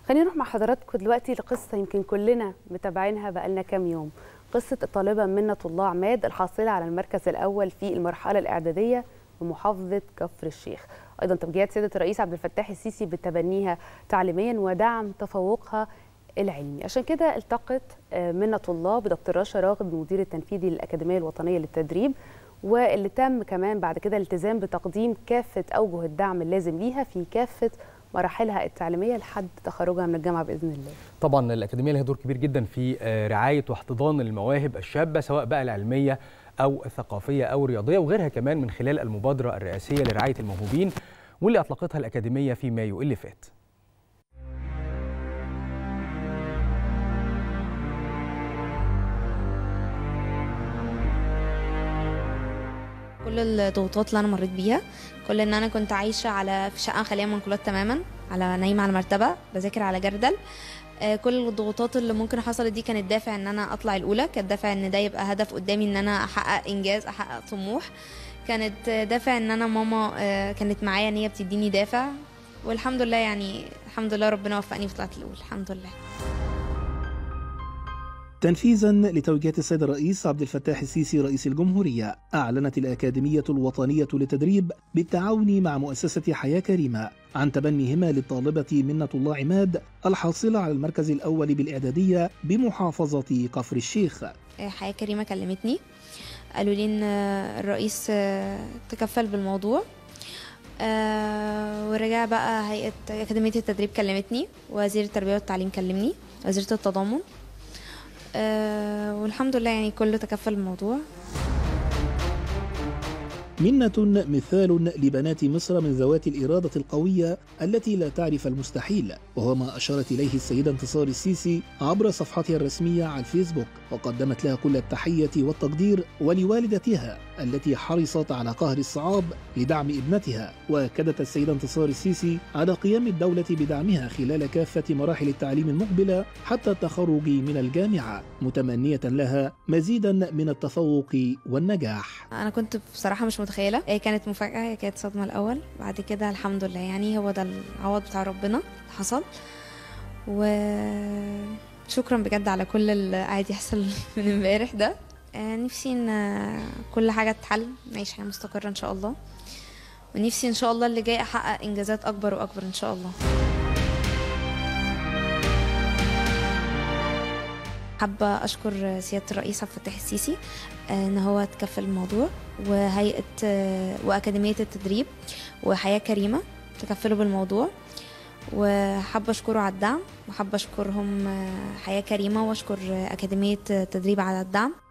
خلينا نروح مع حضراتكم دلوقتي لقصه يمكن كلنا متابعينها بقالنا كام يوم قصه الطالبه منة الله عماد الحاصله على المركز الاول في المرحله الاعداديه بمحافظه كفر الشيخ ايضا توجيهات سياده الرئيس عبد الفتاح السيسي بتبنيها تعليميا ودعم تفوقها العلمي عشان كده التقت منة الله بدكتور رشا راغب المدير التنفيذي للاكاديميه الوطنيه للتدريب واللي تم كمان بعد كده الالتزام بتقديم كافه اوجه الدعم اللازم ليها في كافه مراحلها التعليميه لحد تخرجها من الجامعه باذن الله. طبعا الاكاديميه لها دور كبير جدا في رعايه واحتضان المواهب الشابه سواء بقى العلميه او الثقافيه او الرياضيه وغيرها كمان من خلال المبادره الرئاسيه لرعايه الموهوبين واللي اطلقتها الاكاديميه في مايو اللي فات. كل الضغوطات اللي انا مريت بيها كل ان انا كنت عايشه على في شقه خاليه من منقولات تماما على نايمه على مرتبه بذاكر على جردل كل الضغوطات اللي ممكن حصلت دي كانت دافع ان انا اطلع الاولى كانت دافع ان ده يبقى هدف قدامي ان انا احقق انجاز احقق طموح كانت دافع ان انا ماما كانت معايا ان هي بتديني دافع والحمد لله يعني الحمد لله ربنا وفقني وطلعت الاولى الحمد لله تنفيذا لتوجيهات السيد الرئيس عبد الفتاح السيسي رئيس الجمهورية أعلنت الأكاديمية الوطنية للتدريب بالتعاون مع مؤسسة حياة كريمة عن تبنيهما للطالبة منة الله عماد الحاصلة على المركز الأول بالإعدادية بمحافظة كفر الشيخ حياة كريمة كلمتني قالوا لي إن الرئيس تكفل بالموضوع ورجع بقى هيئة أكاديمية التدريب كلمتني وزير التربية والتعليم كلمني وزيرة التضامن أه والحمد لله يعني كله تكفل الموضوع منة مثال لبنات مصر من ذوات الإرادة القوية التي لا تعرف المستحيل وهو ما أشارت إليه السيدة انتصار السيسي عبر صفحتها الرسمية على الفيسبوك وقدمت لها كل التحية والتقدير ولوالدتها التي حرصت على قهر الصعاب لدعم ابنتها وأكدت السيدة انتصار السيسي على قيام الدولة بدعمها خلال كافة مراحل التعليم المقبلة حتى التخرج من الجامعة متمنية لها مزيدا من التفوق والنجاح أنا كنت بصراحة مش متخيلة هي كانت مفاجأة هي كانت صدمة الأول بعد كده الحمد لله يعني هو ده العوض بتاع ربنا حصل وشكرا بجد على كل اللي قاعد يحصل من امبارح ده نفسي ان كل حاجة تتحل نعيش حياة مستقرة ان شاء الله ونفسي ان شاء الله اللي جاي احقق انجازات اكبر واكبر ان شاء الله حابة أشكر سيادة الرئيس عبد الفتاح السيسي إن هو تكفل الموضوع وهيئة وأكاديمية التدريب وحياة كريمة تكفلوا بالموضوع وحابة أشكره على الدعم وحابة أشكرهم حياة كريمة وأشكر أكاديمية التدريب على الدعم